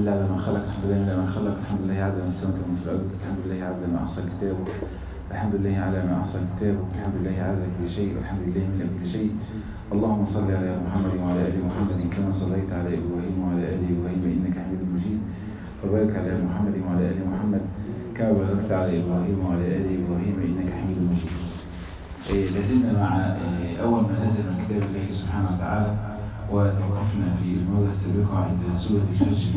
لله على ما خلق الحمد لله على ما خلق الحمد لله عدد ما سمك من في الأرض الحمد لله عدد ما أحصى كتابه الحمد لله على ما أحصى كتابه الحمد لله عدد كل شيء والحمد لله من كل شيء اللهم صل على محمد وعلى آل محمد كما صليت على إبراهيم وعلى آل إبراهيم إنك حميد مجيد وبارك على محمد وعلى آل محمد كما باركت على إبراهيم وعلى آل إبراهيم إنك حميد مجيد لازلنا مع أول ما نزل من كتاب الله سبحانه وتعالى وتوقفنا في المرة السابقة عند سورة الفجر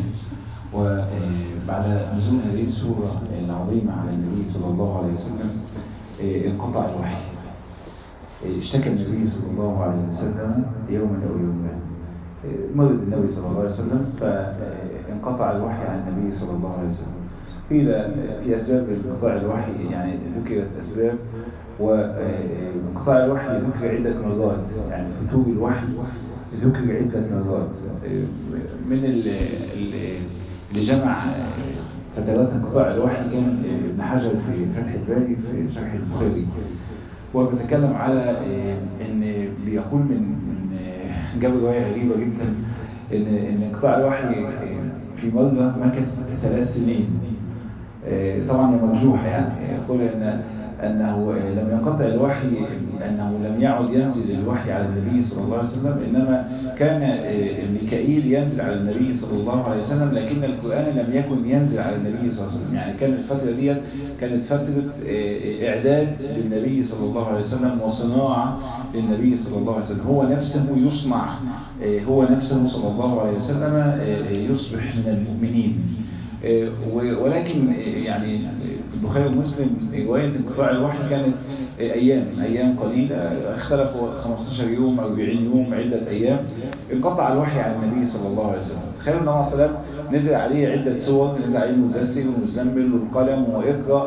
وبعد نزول هذه السورة العظيمة على النبي صلى الله عليه وسلم انقطع الوحي اشتكى النبي صلى الله عليه وسلم يوما أو يومين مرض النبي صلى الله عليه وسلم فانقطع الوحي عن النبي صلى الله عليه وسلم قيل في أسباب انقطاع الوحي يعني ذكرت أسباب وانقطاع الوحي ذكر عدة مرات يعني فتور الوحي ذكر عدة مرات من اللي جمع فترات انقطاع الوحي كان ابن حجر في فتح الباري في شرح البخاري وبتكلم على ان بيقول من من جاب روايه غريبه جدا ان ان انقطاع الوحي في مره مكث ثلاث سنين طبعا مرجوح يعني يقول ان أنه لم ينقطع الوحي أنه لم يعد ينزل الوحي على النبي صلى الله عليه وسلم إنما كان ميكائيل ينزل على النبي صلى الله عليه وسلم لكن القرآن لم يكن ينزل على النبي صلى الله عليه وسلم يعني كانت الفترة دي كانت فترة إعداد للنبي صلى الله عليه وسلم وصناعة للنبي صلى الله عليه وسلم هو نفسه يصنع هو نفسه صلى الله عليه وسلم يصبح من المؤمنين ولكن يعني في البخاري ومسلم رواية انقطاع الوحي كانت أيام أيام قليلة اختلفوا 15 يوم 40 يوم عدة أيام انقطع الوحي عن النبي صلى الله عليه وسلم تخيلوا النبي عليه السلام نزل عليه عدة سور نزل عليه المدثر والمزمل والقلم وإقرأ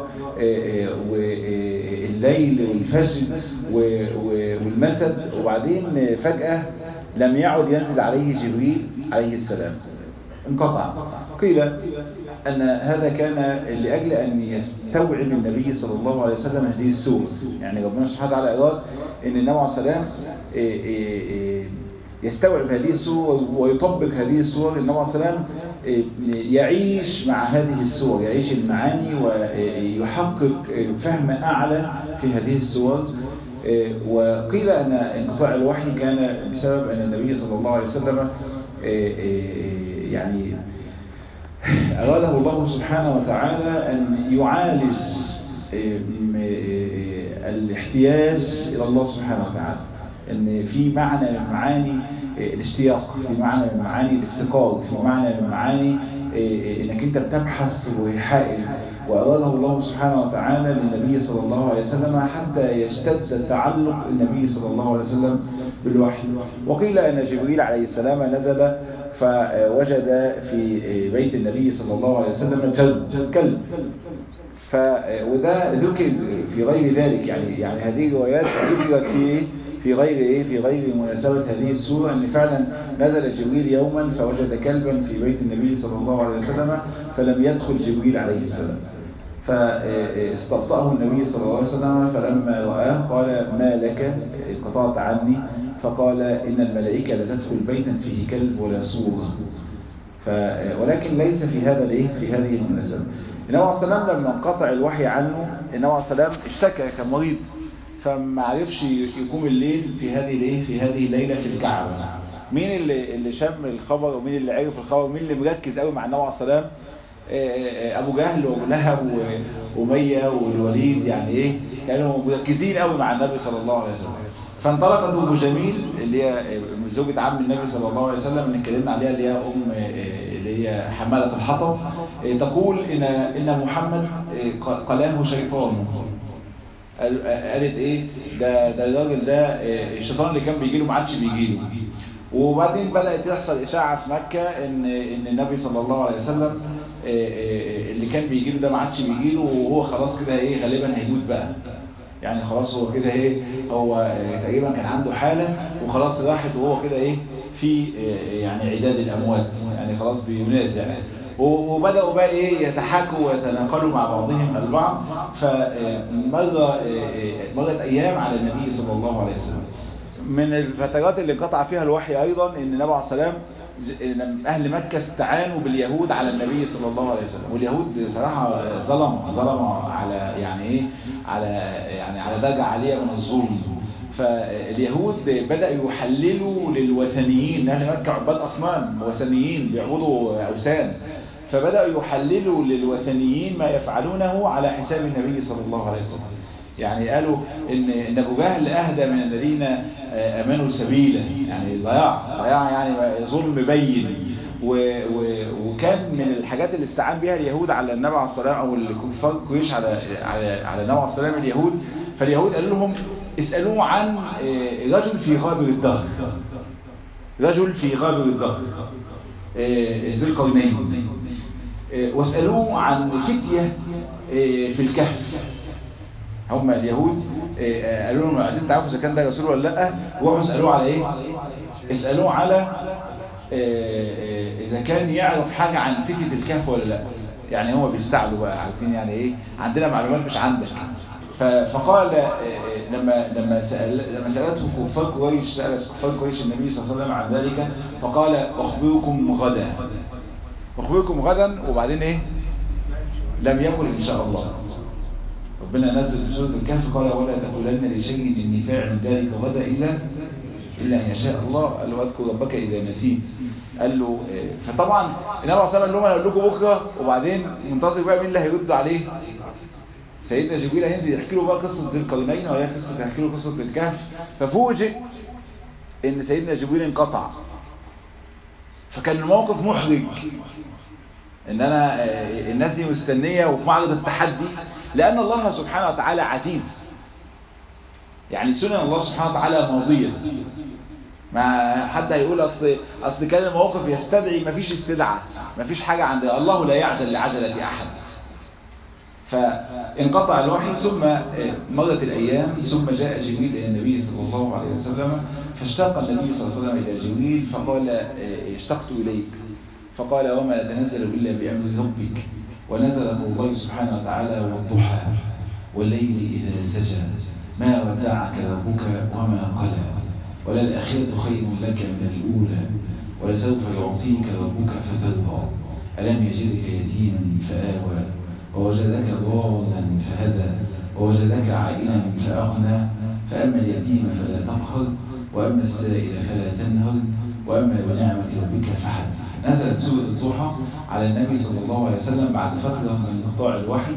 والليل والفجر والمسد وبعدين فجأة لم يعد ينزل عليه جبريل عليه السلام انقطع قيل أن هذا كان لأجل أن يستوعب النبي صلى الله عليه وسلم هذه السورة يعني ربنا سبحانه وتعالى أراد أن النبي عليه السلام يستوعب هذه السورة ويطبق هذه السورة النبي عليه السلام يعيش مع هذه السور يعيش المعاني ويحقق فهم أعلى في هذه السور وقيل أن انقطاع الوحي كان بسبب أن النبي صلى الله عليه وسلم يعني أراده الله سبحانه وتعالى أن يعالج الاحتياج إلى الله سبحانه وتعالى أن في معنى من معاني الاشتياق في معنى من معاني الافتقار في معنى من معاني أنك أنت بتبحث وحائل وأراده الله سبحانه وتعالى للنبي صلى الله عليه وسلم حتى يشتد تعلق النبي صلى الله عليه وسلم بالوحي وقيل أن جبريل عليه السلام نزل فوجد في بيت النبي صلى الله عليه وسلم كلب ف وده ذكر في غير ذلك يعني يعني هذه الروايات ذكرت في في غير ايه في غير مناسبة هذه السورة ان فعلا نزل جبريل يوما فوجد كلبا في بيت النبي صلى الله عليه وسلم فلم يدخل جبريل عليه السلام فاستبطأه النبي صلى الله عليه وسلم فلما رآه قال ما لك انقطعت عني فقال إن الملائكة لا تدخل بيتا فيه كلب ولا صورة ف... ولكن ليس في هذا الايه في هذه المناسبة النبي عليه السلام لما انقطع الوحي عنه النبي عليه السلام اشتكى كمريض فما عرفش يقوم الليل في هذه الايه في هذه الليلة في الكعبة مين اللي اللي شم الخبر ومين اللي عرف الخبر ومين اللي مركز قوي مع النبي عليه السلام ابو جهل وابو لهب واميه والوليد يعني ايه كانوا مركزين قوي مع النبي صلى الله عليه وسلم فانطلقت ام جميل اللي هي زوجة عم النبي صلى الله عليه وسلم اللي اتكلمنا عليها اللي هي ام اللي هي حمالة الحطب تقول ان ان محمد قلاه شيطان قالت ايه ده ده الراجل ده الشيطان اللي كان بيجي له ما عادش بيجي له وبعدين بدأت تحصل إشاعة في مكة إن إن النبي صلى الله عليه وسلم اللي كان بيجي له ده ما عادش بيجي له وهو خلاص كده إيه غالبا هيموت بقى يعني خلاص هو كده إيه هو تقريبا كان عنده حالة وخلاص راحت وهو كده إيه في يعني عداد الأموات يعني خلاص بينازع يعني وبدأوا بقى ايه يتحاكوا ويتناقلوا مع بعضهم البعض فمرة مرت ايام على النبي صلى الله عليه وسلم من الفترات اللي انقطع فيها الوحي ايضا ان النبي عليه السلام أهل مكة استعانوا باليهود على النبي صلى الله عليه وسلم واليهود صراحة ظلم ظلم على يعني إيه على يعني على درجة عالية من الظلم فاليهود بدأوا يحللوا للوثنيين أهل مكة عباد أصنام وثنيين بيعبدوا أوثان فبدأوا يحللوا للوثنيين ما يفعلونه على حساب النبي صلى الله عليه وسلم يعني قالوا ان ان ابو جهل اهدى من الذين امنوا سبيلا يعني ضياع ضياع يعني ظلم بين و و وكان من الحاجات اللي استعان بها اليهود على النبي عليه الصلاه والسلام او الكفار قريش على على على النبي عليه الصلاه والسلام اليهود فاليهود قالوا لهم اسالوه عن رجل في غابر الدهر رجل في غابر الدهر ذي القرنين واسالوه عن فتيه في الكهف هم اليهود قالوا لهم عايزين تعرفوا اذا كان ده رسول ولا لا روحوا اسالوه على ايه اسالوه على اذا كان يعرف حاجه عن فتنه الكهف ولا لا يعني هو بيستعلوا بقى عارفين يعني ايه عندنا معلومات مش عندك فقال لما لما سأل لما سالته كفار قريش سالت كفار قريش النبي صلى الله عليه وسلم عن ذلك فقال اخبركم غدا اخبركم غدا وبعدين ايه لم يقل ان شاء الله ربنا نزل في سورة الكهف قال ولا تقولن لشيء إني فاعل ذلك غدا إلا إلا أن يشاء الله قال له أذكر ربك إذا نسيت قال له فطبعا النبي عليه الصلاة والسلام قال لهم أنا أقول لكم بكرة وبعدين منتظر بقى مين اللي هيرد عليه سيدنا جبريل هينزل يحكي له بقى قصة ذي القرنين وهي قصة يحكي له قصة الكهف ففوجئ إن سيدنا جبريل انقطع فكان الموقف محرج ان انا الناس دي مستنية وفي معرض التحدي لان الله سبحانه وتعالى عزيز يعني سنن الله سبحانه وتعالى ماضية ما حد هيقول اصل اصل كان الموقف يستدعي مفيش استدعاء مفيش حاجة عند الله لا يعجل لعجلة احد فانقطع الوحي ثم مرت الايام ثم جاء جبريل الى النبي صلى الله عليه وسلم فاشتاق النبي صلى الله عليه وسلم الى جبريل فقال اشتقت اليك فقال وما نتنزل إلا بأمر ربك ونزل الله سبحانه وتعالى والضحى والليل إذا سجى ما ودعك ربك وما قلى وللآخرة خير لك من الأولى ولسوف يعطيك ربك فترضى ألم يجدك يتيما فآوى ووجدك ضالا فهدى ووجدك عائلا فأغنى فأما اليتيم فلا تقهر وأما السائل فلا تنهر وأما بنعمة ربك فحدث نزلت سورة الضحى على النبي صلى الله عليه وسلم بعد فترة من انقطاع الوحي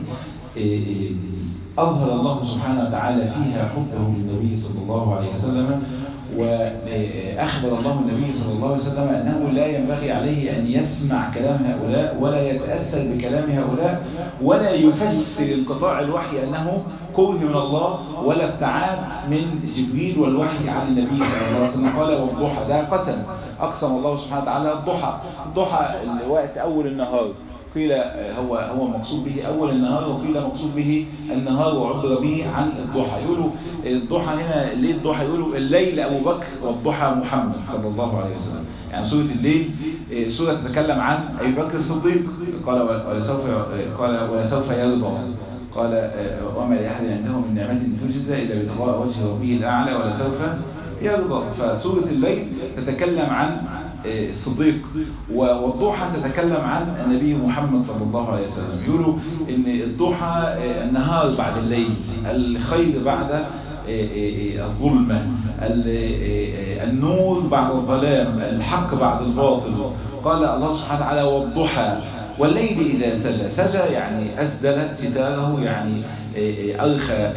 أظهر الله سبحانه وتعالى فيها حبه للنبي صلى الله عليه وسلم وأخبر الله النبي صلى الله عليه وسلم أنه لا ينبغي عليه أن يسمع كلام هؤلاء ولا يتأثر بكلام هؤلاء ولا يفسر انقطاع الوحي أنه كره من الله ولا ابتعاد من جبريل والوحي عن النبي صلى الله عليه وسلم قال والضحى ده قسم أقسم الله سبحانه وتعالى الضحى الضحى وقت أول النهار قيل هو هو مقصود به أول النهار وقيل مقصود به النهار وعبر به عن الضحى يقولوا الضحى هنا ليه الضحى يقولوا الليل أبو بكر والضحى محمد صلى الله عليه وسلم يعني سورة الليل سورة تتكلم عن أبي بكر الصديق قال ولسوف قال ولسوف يرضى قال وما لأحد عنده من نعمة تجزى إلا بتقاء وجه ربه الأعلى ولسوف يرضى فسورة الليل تتكلم عن الصديق والضحى تتكلم عن النبي محمد صلى الله عليه وسلم يقولوا ان الضحى النهار بعد الليل الخير بعد الظلمة النور بعد الظلام الحق بعد الباطل قال الله سبحانه وتعالى والضحى والليل إذا سجى سجى يعني أسدل ستاره يعني أرخى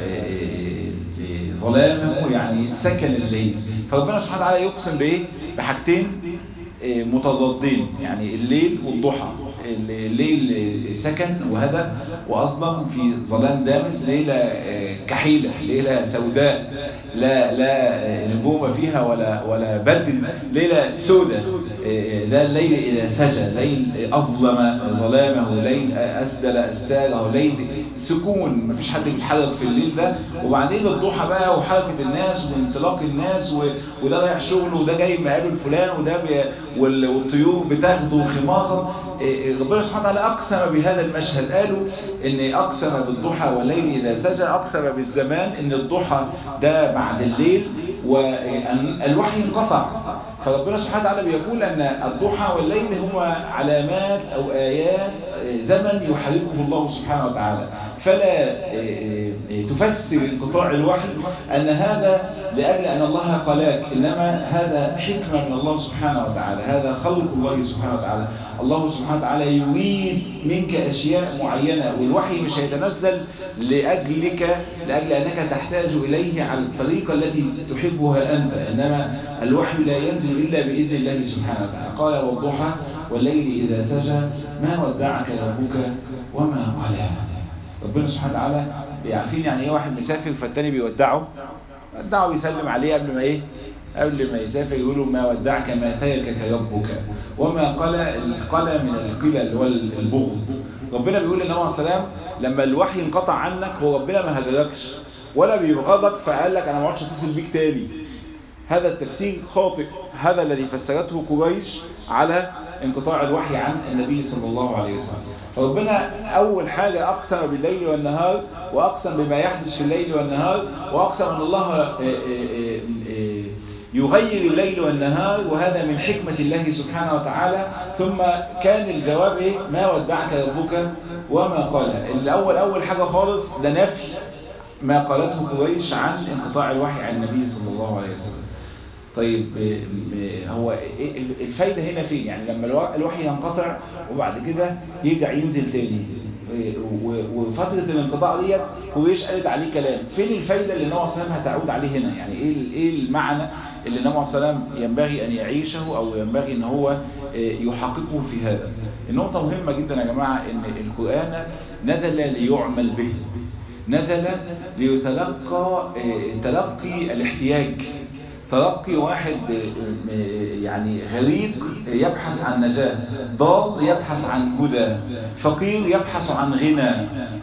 ظلامه يعني سكن الليل فربنا سبحانه وتعالى يقسم بإيه بحاجتين متضادين يعني الليل والضحى الليل سكن وهدى وأصلا في ظلام دامس ليلة كحيلة ليلة سوداء لا لا نجوم فيها ولا ولا بدر ليلة سوداء ده الليل إذا سجى ليل أظلم ظلامه ليل أسدل أستاله ليل سكون مفيش حد بيتحرك في الليل ده وبعدين الضحى بقى وحركة الناس وانطلاق الناس وده رايح شغل وده جاي مقابل فلان وده والطيور بتاخده خماصا ربنا سبحانه وتعالى أقسم بهذا المشهد قالوا إن أقسم بالضحى والليل إذا سجى أقسم بالزمان إن الضحى ده بعد الليل والوحي انقطع فربنا سبحانه وتعالى بيقول أن الضحى والليل هما علامات أو آيات زمن يحركه الله سبحانه وتعالى فلا تفسر انقطاع الوحي أن هذا لأجل أن الله قلاك إنما هذا حكمة من الله سبحانه وتعالى هذا خلق الله سبحانه وتعالى الله سبحانه وتعالى يريد منك أشياء معينة والوحي مش هيتنزل لأجلك لأجل أنك تحتاج إليه على الطريقة التي تحبها أنت إنما الوحي لا ينزل إلا بإذن الله سبحانه وتعالى قال والضحى والليل إذا سجى ما ودعك ربك وما قلى ربنا سبحانه وتعالى عارفين يعني ايه واحد مسافر فالتاني بيودعه ودعه بيسلم عليه قبل ما ايه قبل ما يسافر يقولوا ما ودعك ما تركك ربك وما قال القلى من القلى اللي هو البغض ربنا بيقول للنبي عليه السلام لما الوحي انقطع عنك هو ربنا ما هجركش ولا بيبغضك فقال لك انا ما اقعدش اتصل بيك تاني هذا التفسير خاطئ هذا الذي فسرته قريش على انقطاع الوحي عن النبي صلى الله عليه وسلم فربنا أول حاجة أقسم بالليل والنهار وأقسم بما يحدث في الليل والنهار وأقسم أن الله يغير الليل والنهار وهذا من حكمة الله سبحانه وتعالى ثم كان الجواب إيه؟ ما ودعك ربك وما قال الأول أول حاجة خالص ده نفي ما قالته قريش عن انقطاع الوحي عن النبي صلى الله عليه وسلم طيب هو الفايدة هنا فين يعني لما الوحي ينقطع وبعد كده يرجع ينزل تاني وفترة الانقطاع ديت قريش قالت عليه كلام فين الفايدة اللي النبي صلى الله عليه وسلم هتعود عليه هنا يعني ايه ايه المعنى اللي النبي صلى الله عليه وسلم ينبغي ان يعيشه او ينبغي ان هو يحققه في هذا النقطة مهمة جدا يا جماعة ان القرآن نزل ليعمل به نزل ليتلقى تلقي الاحتياج تلقي واحد يعني غريق يبحث عن نجاة ضال يبحث عن هدى فقير يبحث عن غنى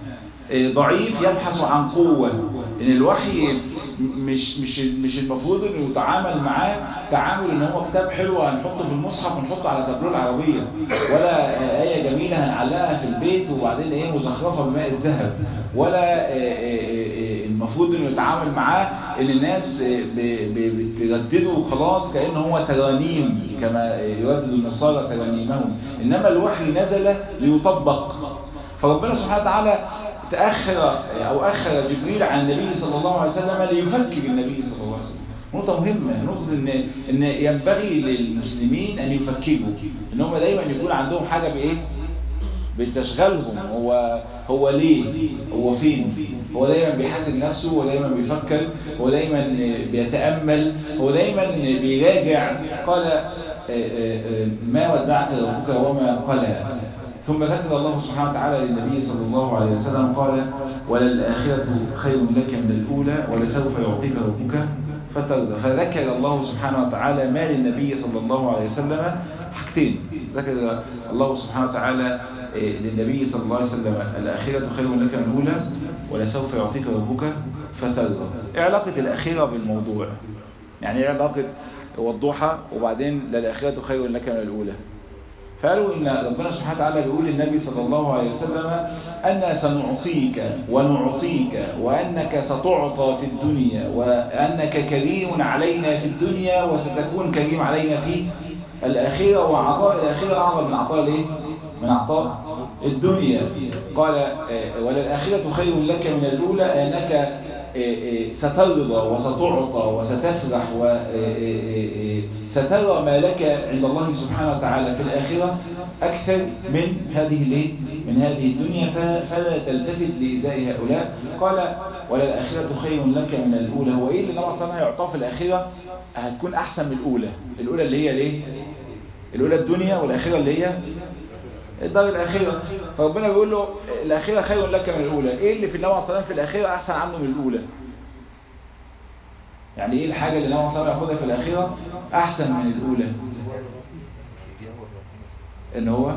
ضعيف يبحث عن قوة ان الوحي مش مش مش المفروض انه يتعامل معاه تعامل ان هو كتاب حلو هنحطه في المصحف ونحطه على تابلو العربيه ولا ايه جميله هنعلقها في البيت وبعدين ايه مزخرفه بماء الذهب ولا المفروض انه يتعامل معاه ان الناس بتردده وخلاص كأن هو ترانيم كما يردد النصارى ترانيمهم انما الوحي نزل ليطبق فربنا سبحانه وتعالى تأخر أو أخر جبريل عن النبي صلى الله عليه وسلم ليفكر النبي صلى الله عليه وسلم نقطة مهمة نقطة إن, إن ينبغي للمسلمين أن يفكروا إن هم دايما يكون عندهم حاجة بإيه بتشغلهم هو هو ليه هو فين هو دايما بيحاسب نفسه هو دايما بيفكر هو دايما بيتأمل هو دايما بيراجع قال ما ودعك ربك وما قلى ثم ذكر الله سبحانه وتعالى للنبي صلى الله عليه وسلم قال وللآخرة خير لك من الأولى ولسوف يعطيك ربك فترضى فذكر الله سبحانه وتعالى ما للنبي صلى الله عليه وسلم حاجتين ذكر الله سبحانه وتعالى للنبي صلى الله عليه وسلم الآخرة خير لك من الأولى ولسوف يعطيك ربك فترضى ايه علاقة الأخيرة بالموضوع يعني ايه علاقة والضحى وبعدين للآخرة خير لك من الأولى فقالوا إن ربنا سبحانه وتعالى بيقول للنبي صلى الله عليه وسلم أن سنعطيك ونعطيك وأنك ستعطى في الدنيا وأنك كريم علينا في الدنيا وستكون كريم علينا في الآخرة وعطاء الآخرة أعظم من عطاء الإيه؟ من عطاء الدنيا قال وللآخرة خير لك من الأولى أنك سترضى وستعطى وستفرح وسترى ما لك عند الله سبحانه وتعالى في الآخرة أكثر من هذه الايه من هذه الدنيا فلا تلتفت لإزاء هؤلاء قال وللآخرة خير لك من الأولى هو إيه اللي النبي صلى الله عليه وسلم يعطاه في الآخرة هتكون أحسن من الأولى الأولى اللي هي ليه الأولى الدنيا والآخرة اللي هي الدار الآخرة فربنا بيقول له الآخرة خير لك من الأولى إيه اللي في النبي صلى الله عليه وسلم في الآخرة أحسن عنه من الأولى يعني إيه الحاجة اللي النبي صلى الله عليه وسلم ياخدها في الآخرة أحسن من الأولى إن هو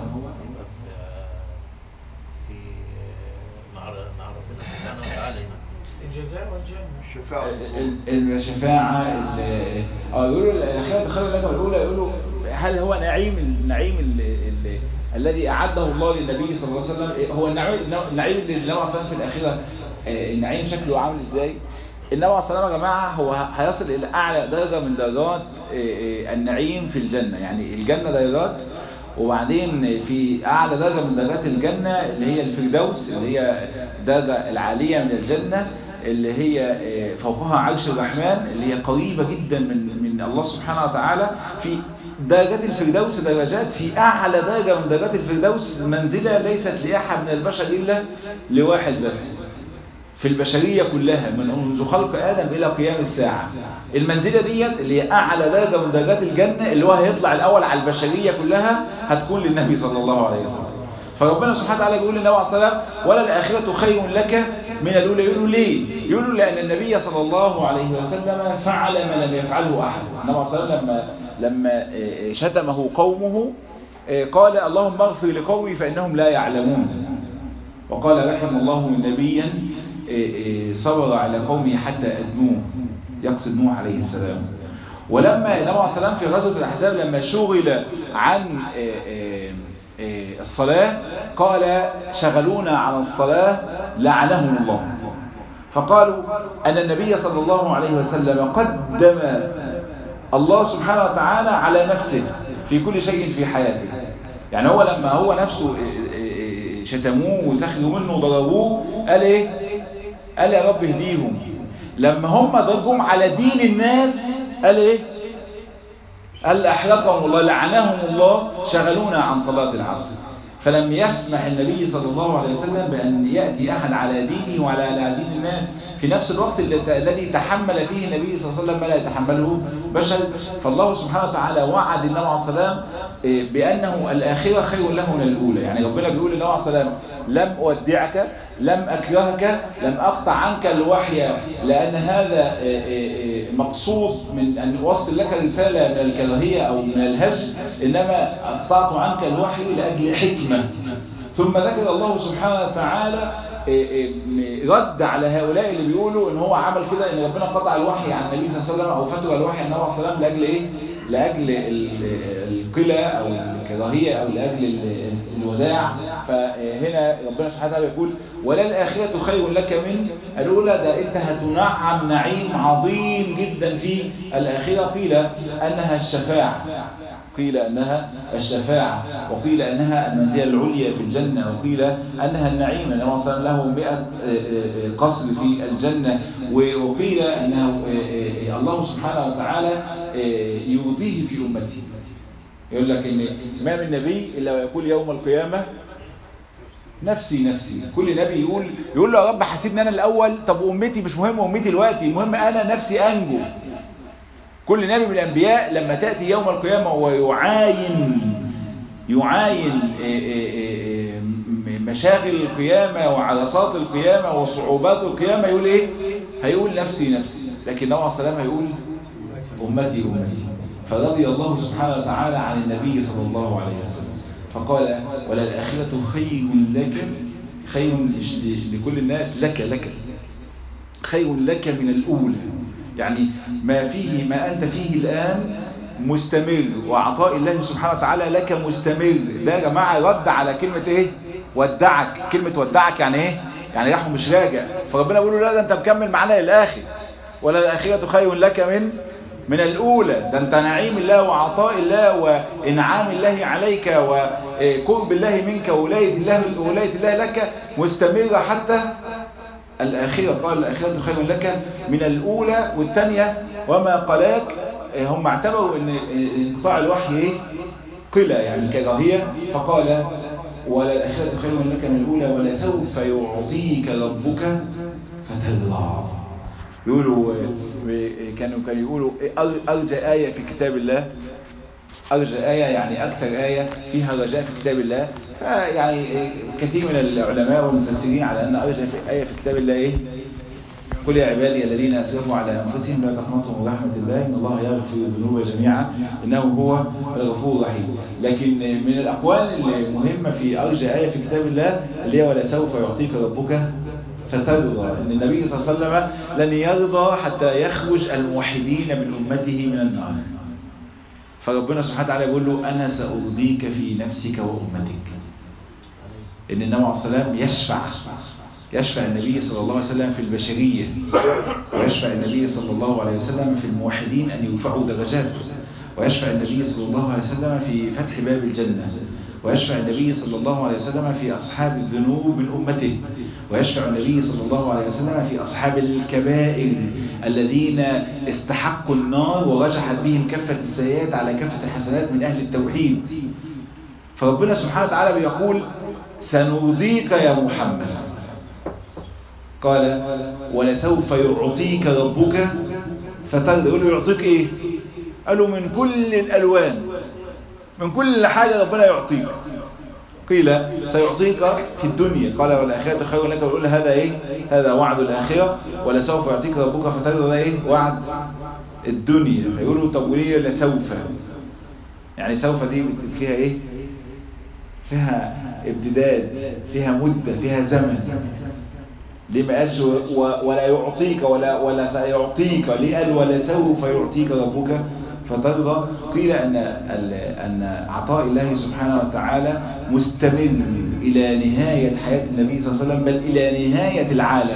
في مع مع ربنا سبحانه وتعالى الجزاء والجنة الشفاعة الشفاعة اه يقولوا الآخرة خير لك من الأولى يقولوا هل هو نعيم النعيم ال- ال- الذي أعده الله للنبي صلى الله عليه وسلم هو النعيم النعيم اللي النبي صلى الله عليه وسلم في الآخرة آه، النعيم شكله عامل ازاي النبي عليه الصلاة والسلام يا جماعة هو هيصل إلى أعلى درجة من درجات النعيم في الجنة يعني الجنة درجات وبعدين في أعلى درجة من درجات الجنة اللي هي الفردوس اللي هي الدرجة العالية من الجنة اللي هي فوقها عرش الرحمن اللي هي قريبة جدا من من الله سبحانه وتعالى في درجات الفردوس درجات في أعلى درجة من درجات الفردوس منزلة ليست لأحد من البشر إلا لواحد بس في البشرية كلها من منذ خلق آدم إلى قيام الساعة المنزلة ديت اللي هي أعلى درجة من درجات الجنة اللي هو هيطلع الأول على البشرية كلها هتكون للنبي صلى الله عليه وسلم فربنا سبحانه وتعالى بيقول للنبي عليه الصلاة ولا الآخرة خير لك من الأولى يقولوا ليه؟ يقولوا لأن النبي صلى الله عليه وسلم فعل ما لم يفعله أحد النبي عليه الصلاة لما لما شتمه قومه قال اللهم اغفر لقومي فإنهم لا يعلمون وقال رحم الله نبيا صبر على قومه حتى أدنوه يقصد نوح عليه السلام ولما النبي عليه السلام في غزوة الأحزاب لما شغل عن الصلاة قال شغلونا عن الصلاة لعنهم الله فقالوا أن النبي صلى الله عليه وسلم قدم الله سبحانه وتعالى على نفسه في كل شيء في حياته يعني هو لما هو نفسه شتموه وسخنوا منه وضربوه قال ايه قال يا رب اهديهم لما هم ضربهم على دين الناس قال ايه قال احرقهم الله لعنهم الله شغلونا عن صلاة العصر فلم يسمح النبي صلى الله عليه وسلم بأن يأتي أحد على دينه وعلى على دين الناس في نفس الوقت الذي تحمل فيه النبي صلى الله عليه وسلم ما لا يتحمله بشر فالله سبحانه وتعالى وعد النبي عليه السلام بأنه الآخرة خير له من الأولى يعني ربنا بيقول للنبي عليه السلام لم أودعك لم أكرهك لم أقطع عنك الوحي لأن هذا مقصود من أن أوصل لك رسالة من الكراهية أو من الهجر إنما أقطعت عنك الوحي لأجل حكمة ثم ذكر الله سبحانه وتعالى رد على هؤلاء اللي بيقولوا ان هو عمل كده ان ربنا قطع الوحي عن النبي صلى الله عليه وسلم او فتوى الوحي عن النبي صلى الله عليه وسلم لاجل ايه لاجل القلة او الكراهية او لاجل الوداع فهنا ربنا سبحانه وتعالى يقول ولا الاخرة خير لك من الاولى ده انت هتنعم نعيم عظيم جدا في الاخرة قيل انها الشفاعة قيل أنها الشفاعة وقيل أنها المنزلة العليا في الجنة وقيل أنها النعيم أنه وصل له مئة قصر في الجنة وقيل أنه الله سبحانه وتعالى يرضيه في أمته يقول لك إن ما من نبي إلا ويقول يوم القيامة نفسي نفسي كل نبي يقول يقول له يا رب حاسبني أنا الأول طب أمتي مش مهم أمتي دلوقتي المهم أنا نفسي أنجو كل نبي من الأنبياء لما تأتي يوم القيامة ويعاين يعاين مشاغل القيامة وعرصات القيامة وصعوبات القيامة يقول ايه هيقول نفسي نفسي لكن نوع السلام هيقول أمتي أمتي فرضي الله سبحانه وتعالى عن النبي صلى الله عليه وسلم فقال ولا الآخرة خير لك خير لكل الناس لك لك خير لك من الأولى يعني ما فيه ما أنت فيه الآن مستمر وعطاء الله سبحانه وتعالى لك مستمر ده يا جماعة رد على كلمة ايه ودعك كلمة ودعك يعني ايه يعني راح مش راجع فربنا بيقول له لا ده انت مكمل معانا للآخر ولا الآخرة خير لك من من الأولى ده انت نعيم الله وعطاء الله وإنعام الله عليك وقرب الله منك وولاية الله, ولاية الله لك مستمرة حتى الآخرة قال الآخرة خير لك من الأولى والثانية وما قلاك هم اعتبروا ان انقطاع الوحي ايه قلة يعني كراهية فقال ولا الآخرة خير لك من الأولى ولا سوف يعطيك ربك فترضى يقولوا كانوا كانوا يقولوا أرجى آية في كتاب الله أرجى آية يعني أكثر آية فيها رجاء في كتاب الله فيعني كثير من العلماء والمفسرين على أن أرجى في آية في كتاب الله إيه قل يا عبادي الذين أسرفوا على أنفسهم لا تقنطوا من رحمة الله إن الله يغفر الذنوب جميعا إنه هو الغفور الرحيم لكن من الأقوال المهمة في أرجى آية في كتاب الله اللي هي ولا سوف يعطيك ربك فترضى ان النبي صلى الله عليه وسلم لن يرضى حتى يخرج الموحدين من أمته من النار فربنا سبحانه وتعالى يقول له أنا سأرضيك في نفسك وأمتك إن النبي عليه السلام يشفع يشفع النبي صلى الله عليه وسلم في البشرية ويشفع النبي صلى الله عليه وسلم في الموحدين أن يرفعوا درجات ويشفع النبي صلى الله عليه وسلم في فتح باب الجنة ويشفع النبي صلى الله عليه وسلم في أصحاب الذنوب من أمته ويشفع النبي صلى الله عليه وسلم في أصحاب الكبائر الذين استحقوا النار ورجحت بهم كفة السيئات على كفة الحسنات من أهل التوحيد فربنا سبحانه وتعالى بيقول سنرضيك يا محمد قال ولسوف يعطيك ربك فترضى يقول له يعطيك ايه قالوا من كل الالوان من كل حاجة ربنا يعطيك قيل سيعطيك في الدنيا قال والآخرة خير لك ويقول هذا ايه هذا وعد الآخرة ولسوف يعطيك ربك فترضى ايه وعد الدنيا فيقولوا طب وليه لسوف يعني سوف دي فيها ايه فيها ابتداد فيها مدة فيها زمن ليه ما قالش ولا يعطيك ولا ولا سيعطيك ليه قال ولا سوف يعطيك ربك فترضى قيل ان ان عطاء الله سبحانه وتعالى مستمر الى نهايه حياه النبي صلى الله عليه وسلم بل الى نهايه العالم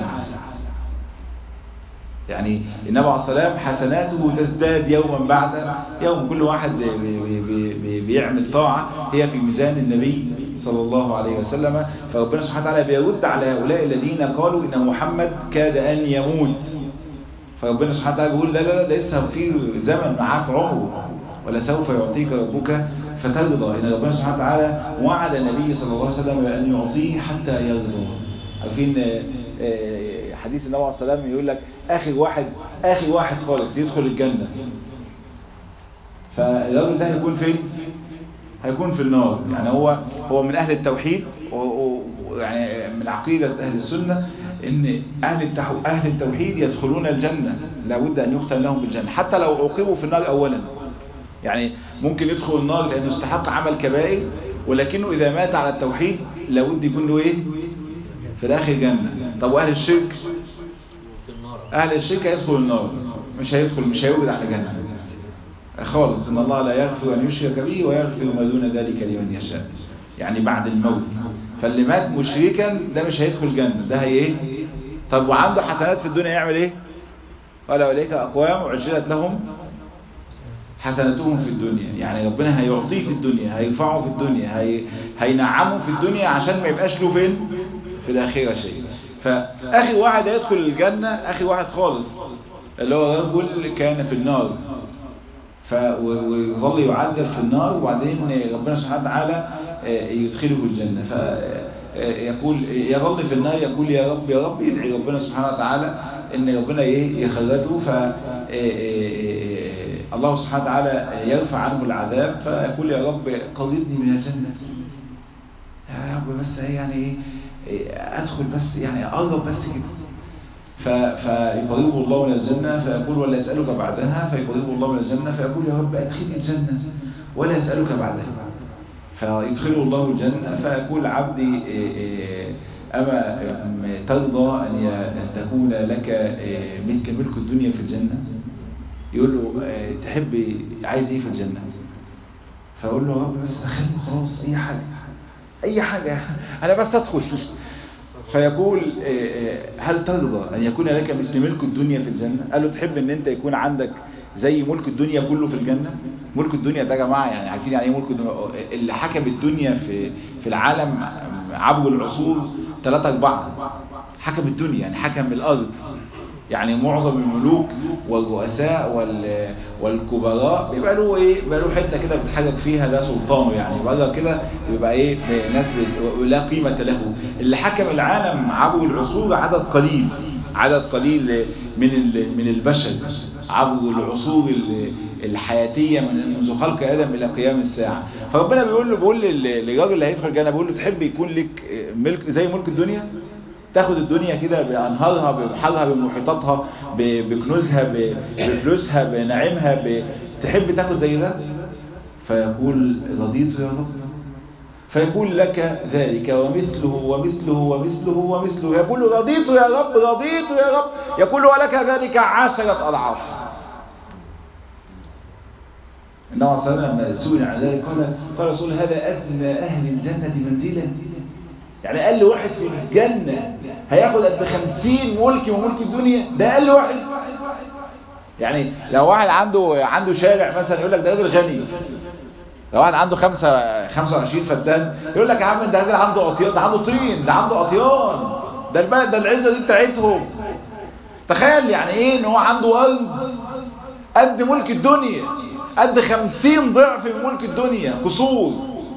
يعني النبي عليه السلام حسناته تزداد يوما بعد يوم كل واحد بي بي بي بيعمل طاعة هي في ميزان النبي صلى الله عليه وسلم فربنا سبحانه وتعالى بيرد على هؤلاء الذين قالوا إن محمد كاد أن يموت فربنا سبحانه وتعالى بيقول لا لا لا لسه في زمن معاه في عمره ولا سوف يعطيك ربك فترضى إن ربنا سبحانه وتعالى وعد النبي صلى الله عليه وسلم بأن يعطيه حتى يرضى عارفين حديث النبي عليه الصلاه والسلام يقول لك اخر واحد اخر واحد خالص يدخل الجنه فالراجل ده هيكون فين هيكون في النار يعني هو هو من اهل التوحيد ويعني من عقيده اهل السنه ان اهل اهل التوحيد يدخلون الجنه لابد ان يختم لهم بالجنه حتى لو عوقبوا في النار اولا يعني ممكن يدخل النار لانه استحق عمل كبائر ولكنه اذا مات على التوحيد لابد يكون له ايه في الاخر جنه طب واهل الشرك اهل الشرك هيدخل النار مش هيدخل مش هيوجد على جنة خالص ان الله لا يغفر ان يشرك به ويغفر ما دون ذلك لمن يشاء يعني بعد الموت فاللي مات مشركا ده مش هيدخل جنة ده هي ايه طب وعنده حسنات في الدنيا يعمل ايه قال اولئك اقوام عجلت لهم حسناتهم في الدنيا يعني ربنا هيعطيه في الدنيا هيرفعه في الدنيا هي... هينعمه في الدنيا عشان ما يبقاش له فين في الآخرة شيء فآخر واحد يدخل الجنة آخر واحد خالص اللي هو رجل كان في النار ف... ويظل يعذب في النار وبعدين ربنا سبحانه وتعالى يدخله الجنة فيقول يظل في النار يقول يا رب يا رب يدعي ربنا سبحانه وتعالى ان ربنا يخرجه ف الله سبحانه وتعالى يرفع عنه العذاب فيقول يا رب قربني من الجنة يا رب بس يعني ايه ادخل بس يعني اقرب بس كده فيقربه الله من الجنة فيقول ولا يسألك بعدها فيقربه الله من الجنة فيقول يا رب ادخلني الجنة ولا يسألك بعدها فيدخله الله الجنة فيقول عبدي أما ترضى أن تكون لك مثل ملك الدنيا في الجنة يقول له تحب عايز ايه في الجنة فيقول له يا رب بس دخلني خلاص اي حاجة اي حاجة انا بس ادخل فيقول هل ترضى ان يكون لك مثل ملك الدنيا في الجنة قال له تحب ان انت يكون عندك زي ملك الدنيا كله في الجنة ملك الدنيا ده يا جماعة يعني عارفين يعني ايه ملك الدنيا اللي حكم الدنيا في في العالم عبر العصور ثلاثة أربعة حكم الدنيا يعني حكم الأرض يعني معظم الملوك والرؤساء وال... والكبراء بيبقى له ايه بيبقى له حته كده بيتحرك فيها ده سلطانه يعني بره كده بيبقى ايه ناس لا قيمه له اللي حكم العالم عبر العصور عدد قليل عدد قليل من ال... من البشر عبر العصور الحياتيه من منذ خلق ادم الى قيام الساعه فربنا بيقول له بيقول للراجل اللي هيدخل الجنه بيقول له تحب يكون لك ملك زي ملك الدنيا تاخد الدنيا كده بأنهارها ببحرها بمحيطاتها بكنوزها بفلوسها بنعيمها تحب تاخد زي ده فيقول رضيت يا رب فيقول لك ذلك ومثله ومثله ومثله ومثله يقول رضيت يا رب رضيت يا رب يقول ولك ذلك عشرة أضعاف النبي صلى الله عليه وسلم لما سئل عن ذلك قال قال رسول هذا أدنى أهل الجنة منزلا يعني قال لي واحد في الجنة هياخد قد 50 ملك وملك الدنيا ده اقل واحد يعني لو واحد عنده عنده شارع مثلا يقول لك ده راجل غني لو واحد عنده خمسة 25 فدان يقول لك يا عم ده راجل عنده اطيان ده عنده طين ده عنده اطيان ده البلد ده العزه دي بتاعتهم تخيل يعني ايه ان هو عنده ارض قد ملك الدنيا قد 50 ضعف من ملك الدنيا قصور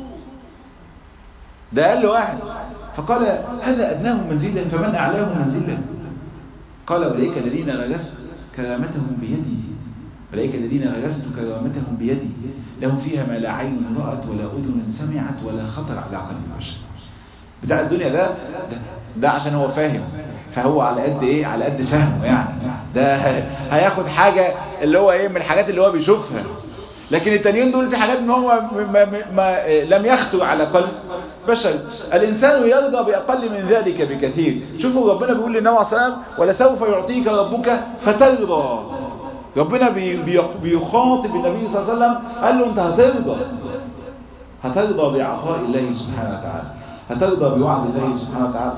ده اقل واحد فقال هذا ادناهم منزلا فمن اعلاهم منزلا قال اولئك الذين غرست كرامتهم بيدي أولئك الذين غرست كرامتهم بيدي لهم فيها ما لا عين رأت ولا أذن سمعت ولا خطر على قلب بشر بتاع الدنيا ده, ده ده عشان هو فاهم فهو على قد ايه على قد فهمه يعني ده هياخد حاجة اللي هو ايه من الحاجات اللي هو بيشوفها لكن التانيين دول في حاجات ما هو ما, ما, ما لم يخطر على قلب بشر الإنسان يرضى بأقل من ذلك بكثير شوفوا ربنا بيقول للنبي عليه الصلاة والسلام ولسوف يعطيك ربك فترضى ربنا بي بي بيخاطب النبي صلى الله عليه وسلم قال له انت هترضى هترضى بعطاء الله سبحانه وتعالى هترضى بوعد الله سبحانه وتعالى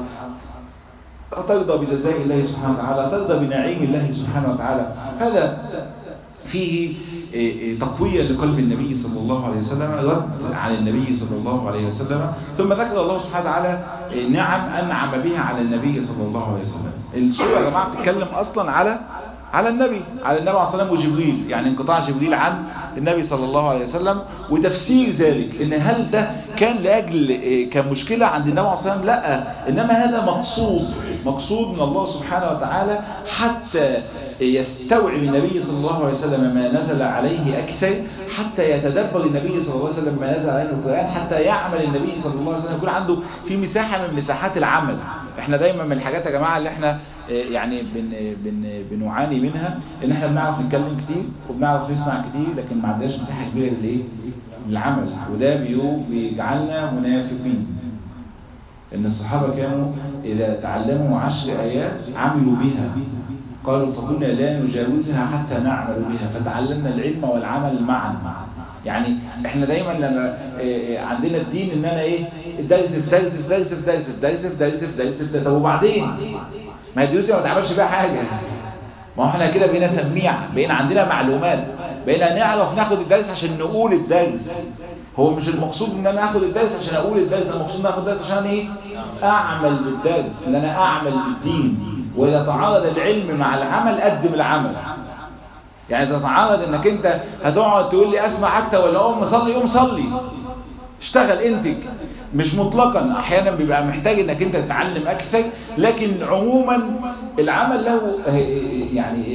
هترضى بجزاء الله سبحانه وتعالى هترضى بنعيم الله سبحانه وتعالى هذا فيه تقوية لقلب النبي صلى الله عليه وسلم رد عن النبي صلى الله عليه وسلم ثم ذكر الله سبحانه وتعالى نعم أنعم بها على النبي صلى الله عليه وسلم السورة يا جماعة بتتكلم أصلا على على النبي على النبي عليه الصلاة والسلام وجبريل يعني انقطاع جبريل عن النبي صلى الله عليه وسلم وتفسير ذلك ان هل ده كان لأجل كمشكلة عند النبي عليه الصلاة والسلام لا انما هذا مقصود مقصود من الله سبحانه وتعالى حتى يستوعب النبي صلى الله عليه وسلم ما نزل عليه أكثر حتى يتدبر النبي صلى الله عليه وسلم ما نزل عليه القرآن حتى يعمل النبي صلى الله عليه وسلم يكون عنده في مساحة من مساحات العمل احنا دايما من الحاجات يا جماعة اللي احنا يعني بن بن بنعاني منها ان احنا بنعرف نتكلم كتير وبنعرف نسمع كتير لكن ما عندناش مساحة كبيرة للايه للعمل وده بيجعلنا منافقين ان الصحابة كانوا اذا تعلموا عشر ايات عملوا بها قالوا فكنا لا نجاوزها حتى نعمل بها فتعلمنا العلم والعمل معا يعني احنا دايما لما اه عندنا الدين ان انا ايه درس في درس في درس في درس في درس في درس في درس في طب وبعدين ما الدروس ما تعملش بيها حاجه ما احنا كده بقينا سميع بقينا عندنا معلومات بقينا نعرف ناخد الدرس عشان نقول الدرس هو مش المقصود ان انا اخد الدرس عشان اقول الدرس المقصود ان اخد الدرس عشان ايه اعمل بالدرس ان انا اعمل بالدين واذا تعارض العلم مع العمل قدم العمل يعني اذا تعارض انك انت هتقعد تقول لي اسمع اكتر ولا اقوم اصلي قوم صلي اشتغل انتج مش مطلقا احيانا بيبقى محتاج انك انت تتعلم اكثر لكن عموما العمل له يعني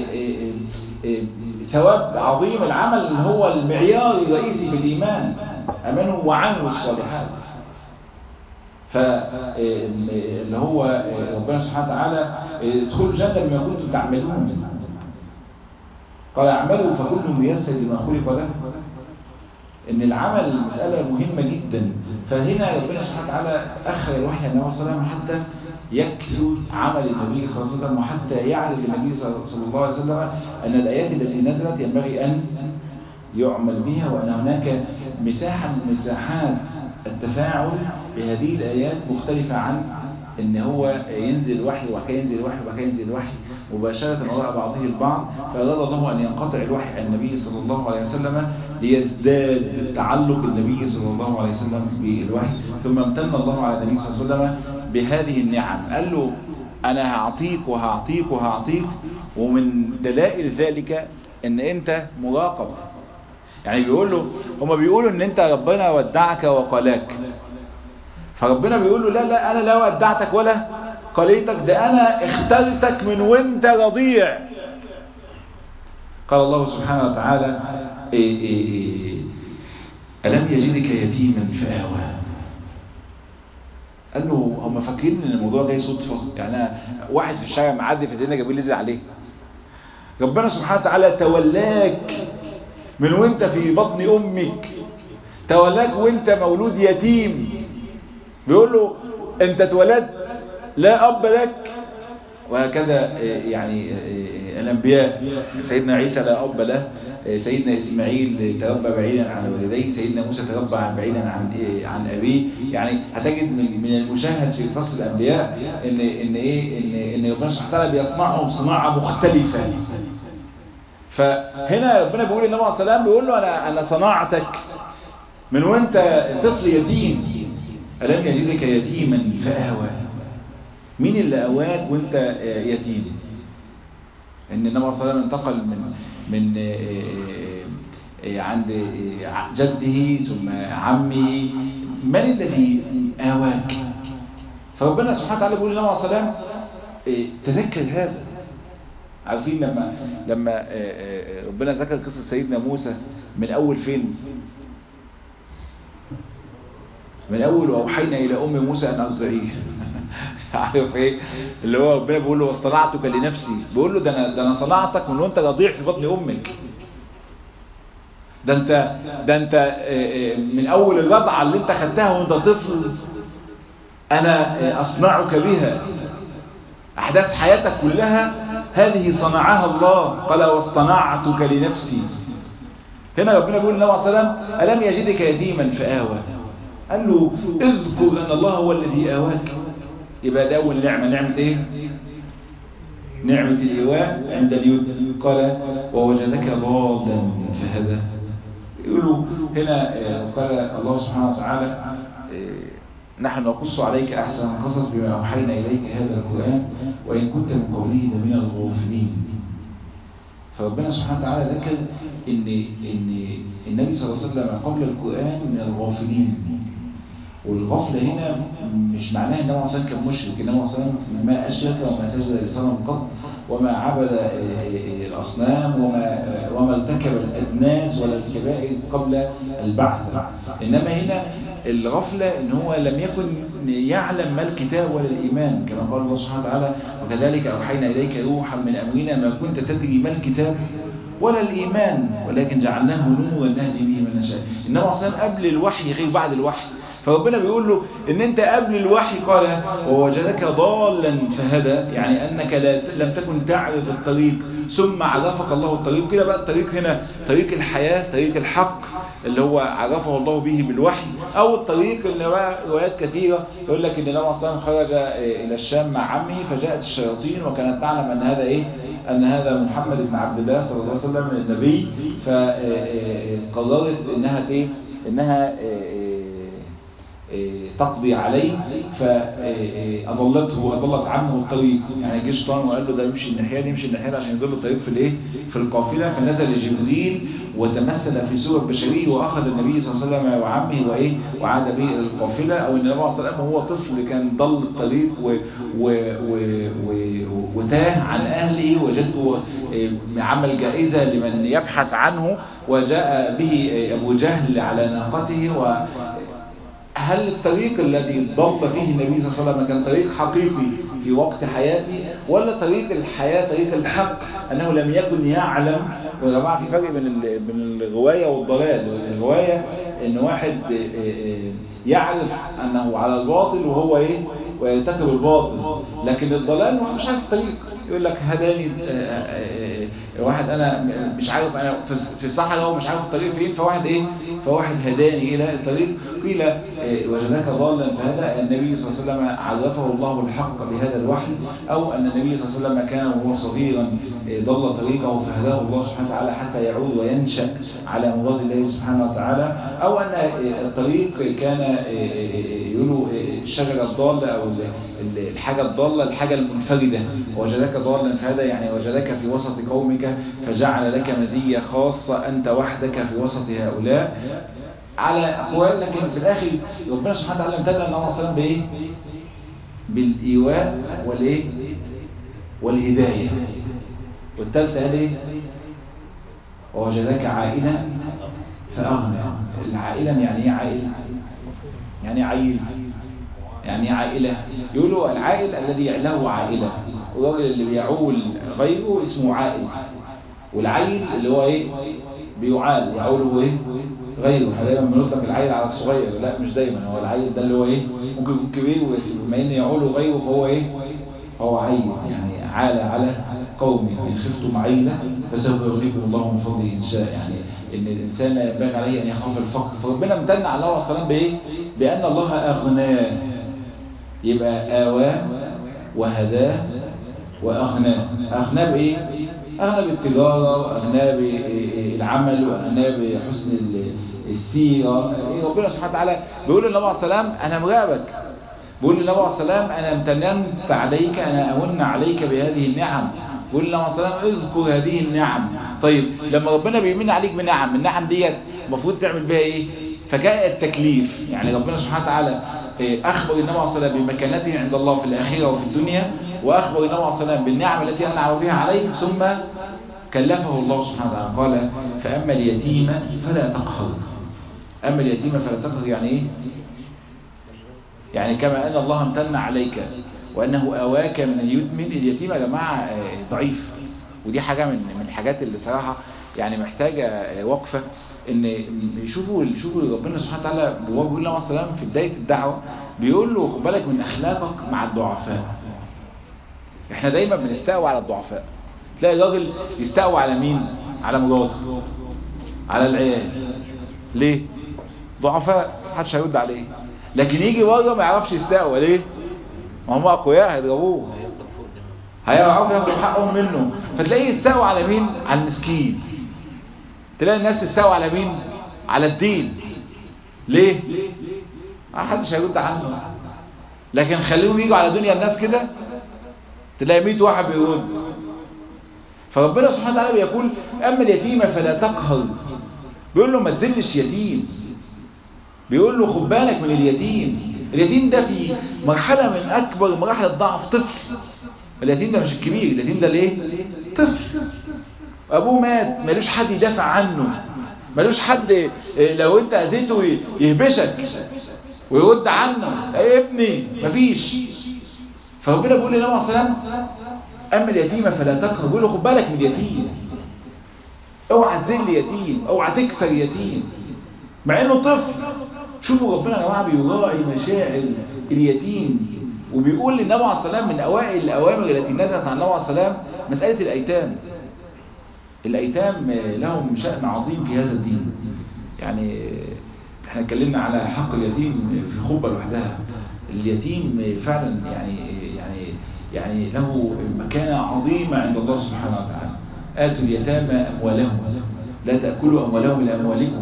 ثواب عظيم العمل هو المعيار الرئيسي في الايمان امنوا وعملوا الصالحات فاللي هو ربنا سبحانه وتعالى ادخلوا الجنة بما كنتم تعملون قال اعملوا فكل ميسر لما خلق له ان العمل مسألة مهمة جدا فهنا ربنا سبحانه وتعالى اخر الوحي النبي صلى الله عليه وسلم حتى يكثر عمل النبي صلى الله عليه وسلم وحتى يعرف النبي صلى الله عليه وسلم ان الايات التي نزلت ينبغي ان يعمل بها وان هناك مساحة من مساحات التفاعل بهذه الآيات مختلفة عن ان هو ينزل وحي وبعد كده ينزل وحي وبعد كده ينزل وحي مباشرة وراء بعضه البعض فأراد الله أن ينقطع الوحي عن النبي صلى الله عليه وسلم ليزداد تعلق النبي صلى الله عليه وسلم بالوحي ثم امتن الله على النبي صلى الله عليه وسلم بهذه النعم قال له أنا هعطيك وهعطيك وهعطيك ومن دلائل ذلك ان انت مراقب يعني بيقول له هما بيقولوا ان انت ربنا ودعك وقلاك فربنا بيقول له لا لا انا لا ودعتك ولا قليتك ده انا اخترتك من وانت رضيع قال الله سبحانه وتعالى إيه إيه إيه ألم يجدك يتيما فآوى قال له هم فاكرين ان الموضوع جاي صدفة يعني أنا واحد في الشارع معدي في سيدنا جبريل نزل عليه ربنا سبحانه وتعالى تولاك من وانت في بطن امك تولاك وانت مولود يتيم بيقول له انت اتولدت لا اب لك وهكذا يعني الانبياء سيدنا عيسى لا اب له سيدنا إسماعيل تربى بعيدا عن والديه سيدنا موسى تربى عن بعيدا عن عن أبيه يعني هتجد من من المشاهد في قصص الأنبياء إن إن إيه إن إن ربنا سبحانه وتعالى بيصنعهم صناعة مختلفة فهنا ربنا بيقول النبي عليه السلام بيقول له أنا أنا صنعتك من وأنت طفل يتيم ألم يجدك يتيما فآوى مين اللي أواك وأنت يتيم ان النبي صلى الله عليه وسلم انتقل من من عند جده ثم عمه من الذي آواك فربنا سبحانه وتعالى بيقول للنبي صلى الله عليه وسلم تذكر هذا عارفين لما لما ربنا ذكر قصة سيدنا موسى من أول فين من أول وأوحينا إلى أم موسى أن أرضعيه عارف ايه اللي هو ربنا بيقول له واصطنعتك لنفسي بيقول له ده انا ده انا صنعتك من وانت رضيع في بطن امك ده انت ده انت من اول الرضعه اللي انت خدتها وانت طفل انا اصنعك بها احداث حياتك كلها هذه صنعها الله قال واصطنعتك لنفسي هنا ربنا بيقول للنبي صلى الله عليه وسلم الم يجدك يتيما فآوى قال له اذكر ان الله هو الذي آواك يبقى ده أول نعمة نعمة إيه نعمة الإيواء عند اليد قال ووجدك ضالا فهذا يقولوا هنا قال الله سبحانه وتعالى نحن نقص عليك أحسن القصص بما أوحينا إليك هذا القرآن وإن كنت من قوله من الغافلين فربنا سبحانه وتعالى ذكر إن, إن النبي صلى الله عليه وسلم قبل القرآن من الغافلين والغفلة هنا مش معناها ان هو كان مشرك ان هو ما اشرك وما سجد لصنم قط وما عبد الاصنام وما وما ارتكب الادناس ولا الكبائر قبل البعث انما هنا الغفلة ان هو لم يكن يعلم ما الكتاب ولا الايمان كما قال الله سبحانه وتعالى وكذلك اوحينا اليك روحا من امرنا ما كنت تدري ما الكتاب ولا الإيمان ولكن جعلناه نورا نهدي به من نشاء إنما أصلا قبل الوحي غير بعد الوحي فربنا بيقول له ان انت قبل الوحي قال ووجدك ضالا فهدى يعني انك لم تكن تعرف الطريق ثم عرفك الله الطريق كده بقى الطريق هنا طريق الحياة طريق الحق اللي هو عرفه الله به بالوحي او الطريق اللي بقى روايات كثيرة يقول لك ان النبي صلى خرج الى الشام مع عمه فجاءت الشياطين وكانت تعلم ان هذا ايه ان هذا محمد بن عبد الله صلى الله عليه وسلم النبي فقررت انها ايه انها تقضي عليه فأضلته وأضلت عنه الطريق يعني جه شيطان وقال له ده يمشي الناحية دي يمشي الناحية عشان يضل الطريق في الايه في القافلة فنزل جبريل وتمثل في سورة بشرية وأخذ النبي صلى الله عليه وسلم وعمه وإيه وعاد به إلى القافلة أو النبي صلى الله عليه وسلم وهو طفل كان ضل الطريق و و و و وتاه عن أهله وجده عمل جائزة لمن يبحث عنه وجاء به أبو جهل على ناقته و هل الطريق الذي ضل فيه النبي صلى الله عليه وسلم كان طريق حقيقي في وقت حياته ولا طريق الحياة طريق الحق أنه لم يكن يعلم يا جماعة في فرق بين بين الغواية والضلال الغواية إن واحد يعرف أنه على الباطل وهو إيه ويرتكب الباطل لكن الضلال هو مش عارف الطريق يقول لك هداني واحد انا مش عارف انا في الصحراء ومش عارف الطريق فين فواحد ايه فواحد هداني الى الطريق قيل وجدك ضالا فهذا النبي صلى الله عليه وسلم عرفه الله الحق بهذا الوحي او ان النبي صلى الله عليه وسلم كان وهو صغيرا ضل طريقه فهداه الله سبحانه وتعالى حتى يعود وينشا على مراد الله سبحانه وتعالى او ان الطريق كان يقولوا الشجره الضاله او الحاجه الضاله الحاجه المنفرده وجدك ضالا فهذا يعني وجدك في وسط قومك فجعل لك مزية خاصة أنت وحدك في وسط هؤلاء على أقوال لكن في الآخر ربنا سبحانه وتعالى امتدى النبي صلى الله عليه وسلم بإيه؟ بالإيواء والإيه؟ والهداية والثالثة قال إيه؟ ووجدك عائلا فأغنى العائلا يعني إيه عائل؟ يعني عيل يعني عائلة يقولوا العائل الذي له عائلة والراجل اللي بيعول غيره اسمه عائل والعيل اللي هو ايه بيعال يعول هو ايه غيره احنا دايما بنطلق العيل على الصغير لا مش دايما هو العيل ده اللي هو ايه ممكن يكون كبير وبما ان يعول غيره فهو ايه هو عين يعني عال على قومه إن خفتم عيلة فسوف يغنيكم الله من فضله إن شاء يعني إن الإنسان لا ينبغي عليه أن يخاف الفقر فربنا امتن على الله والسلام بإيه؟ بأن الله أغناه يبقى آواه وهداه وأغناه أغناه بإيه؟ أغنى بالتجارة وأغنى بالعمل وأغنى بحسن السيرة ربنا سبحانه وتعالى بيقول للنبي عليه السلام أنا مغابك بيقول للنبي عليه السلام أنا امتننت عليك أنا أمن عليك بهذه النعم بيقول للنبي عليه السلام اذكر هذه النعم طيب لما ربنا بيمن عليك بنعم النعم ديت المفروض تعمل بها إيه فجاء التكليف يعني ربنا سبحانه وتعالى أخبر النبي عليه السلام بمكانته عند الله في الآخرة وفي الدنيا وأخبر النبي عليه السلام بالنعم التي أنعم بها عليه ثم كلفه الله سبحانه وتعالى قال فأما اليتيم فلا تقهر أما اليتيم فلا تقهر يعني إيه يعني كما أن الله امتن عليك وأنه أواك من اليتم اليتيم يا جماعة ضعيف ودي حاجة من من الحاجات اللي صراحة يعني محتاجة وقفة ان شوفوا شوفوا ربنا سبحانه وتعالى هو بيقول له مثلا في بدايه الدعوه بيقول له خد بالك من اخلاقك مع الضعفاء احنا دايما بنستقوى على الضعفاء تلاقي راجل يستقوى على مين على مراته على العيال ليه ضعفاء محدش هيرد عليه لكن يجي بره ما يعرفش يستقوى ليه ما هم اقوياء هيضربوه هيعرفوا ياخدوا حقهم منه فتلاقيه يستقوى على مين على المسكين تلاقي الناس تستوى على مين على الدين ليه ما حدش هيرد عنه لكن خليهم يجوا على دنيا الناس كده تلاقي 100 واحد بيرد فربنا سبحانه وتعالى بيقول اما اليتيم فلا تقهر بيقول له ما تذلش يتيم بيقول له خد بالك من اليتيم اليتيم ده في مرحلة من اكبر مراحل الضعف طفل اليتيم ده مش الكبير اليتيم ده ليه طفل ابوه مات ملوش حد يدافع عنه ملوش حد لو انت اذيته يهبشك ويرد عنه يا ابني مفيش فربنا بيقول للنبي عليه السلام اما اليتيم فلا تقهر بيقول له خد بالك من اليتيم اوعى تذل يتيم اوعى تكسر يتيم مع انه طفل شوفوا ربنا يا جماعه بيراعي مشاعر اليتيم وبيقول للنبي عليه السلام من اوائل الاوامر التي نزلت عن النبي عليه السلام مساله الايتام الأيتام لهم شأن عظيم في هذا الدين يعني احنا اتكلمنا على حق اليتيم في خطبة لوحدها اليتيم فعلا يعني يعني يعني له مكانة عظيمة عند الله سبحانه وتعالى آتوا اليتامى أموالهم لا تأكلوا أموالهم إلى أموالكم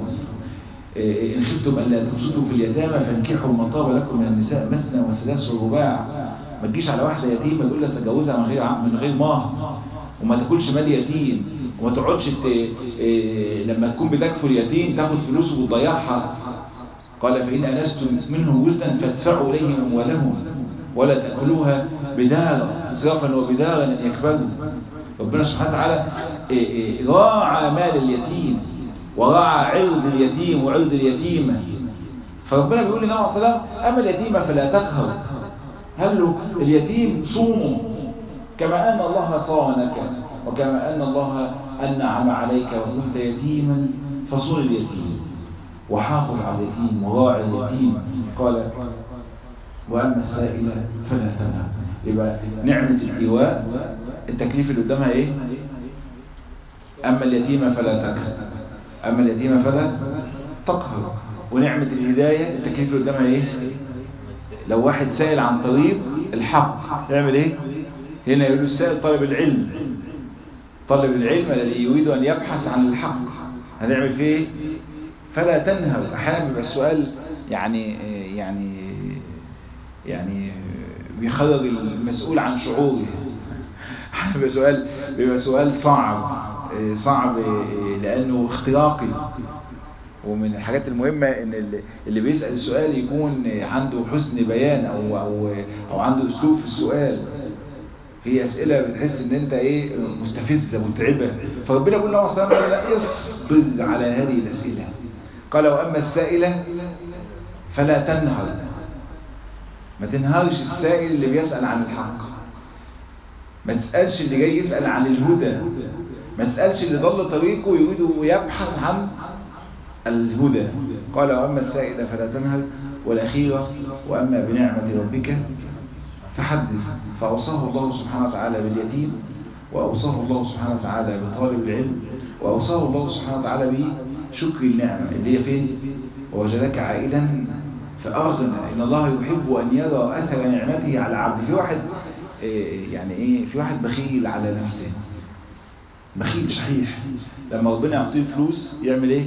إن خفتم أن لا تقصدوا في اليتامى فانكحوا ما طاب لكم من النساء مثنى وثلاث ورباع ما تجيش على واحدة يتيمة تقول لها سجوزها من غير من غير مهر وما تاكلش مال يتيم وما تقعدش ت... إيه... لما تكون بتكفل يتيم تاخد فلوسه وتضيعها قال فإن أنستم منه وزنا فادفعوا إليهم أموالهم ولا تأكلوها بدارا إسرافا وبدارا أن يكبروا ربنا سبحانه وتعالى إيه إيه راعى مال اليتيم وراعى عرض اليتيم وعرض اليتيمة فربنا بيقول لنا عليه السلام أما اليتيمة فلا تقهر هل له اليتيم صومه كما أن الله صانك وكما أن الله أنعم عليك وكنت يتيما فصل اليتيم وحافظ على اليتيم وراعي اليتيم قال وأما السائل فلا تنهر يبقى نعمة الإيواء التكليف اللي قدامها إيه أما اليتيم فلا تكهر أما اليتيم فلا تقهر ونعمة الهداية التكليف اللي قدامها إيه لو واحد سائل عن طريق الحق يعمل إيه هنا يقول السائل طالب العلم طالب العلم الذي يريد أن يبحث عن الحق هنعمل فيه إيه فلا تنهر أحيانا بيبقى السؤال يعني يعني يعني بيخرج المسؤول عن شعوره بيبقى سؤال بيبقى سؤال صعب صعب لأنه اختراقي ومن الحاجات المهمة ان اللي بيسأل السؤال يكون عنده حسن بيان او او او عنده اسلوب في السؤال هي اسئلة بتحس ان انت ايه مستفزة متعبة فربنا يقول له صلى الله عليه وسلم اصبر على هذه الاسئلة قال واما السائلة فلا تنهر ما تنهرش السائل اللي بيسأل عن الحق ما تسألش اللي جاي يسأل عن الهدى ما تسألش اللي ضل طريقه يريد ويبحث عن الهدى قال وأما السائل فلا تنهر والأخيرة وأما بنعمة ربك فحدث فأوصاه الله سبحانه وتعالى باليتيم وأوصاه الله سبحانه وتعالى بطالب العلم وأوصاه الله سبحانه وتعالى بشكر النعمة اللي هي فين ووجدك عائلا فأغنى إن الله يحب أن يرى أثر نعمته على عبده في واحد إيه يعني إيه في واحد بخيل على نفسه بخيل شحيح لما ربنا يعطيه فلوس يعمل إيه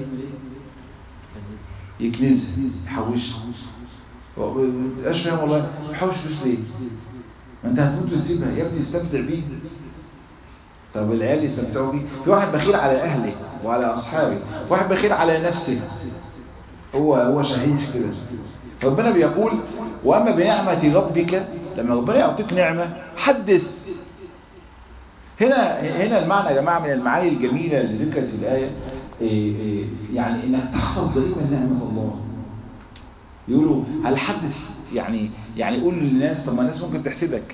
يكنزها يحوشها مش فاهم والله يحوش فلوس ليه ما انت هتموت وتسيبها يا ابني استمتع بيه طب العيال يستمتعوا بيه في واحد بخيل على اهله وعلى اصحابه واحد بخيل على نفسه هو هو شحيح كده ربنا بيقول واما بنعمه ربك لما ربنا يعطيك نعمه حدث هنا هنا المعنى يا جماعه من المعاني الجميله اللي ذكرت في الايه إيه إيه يعني انك تحفظ دائما نعمه الله يقولوا هل حدث يعني يعني قول للناس طب ما الناس ممكن تحسدك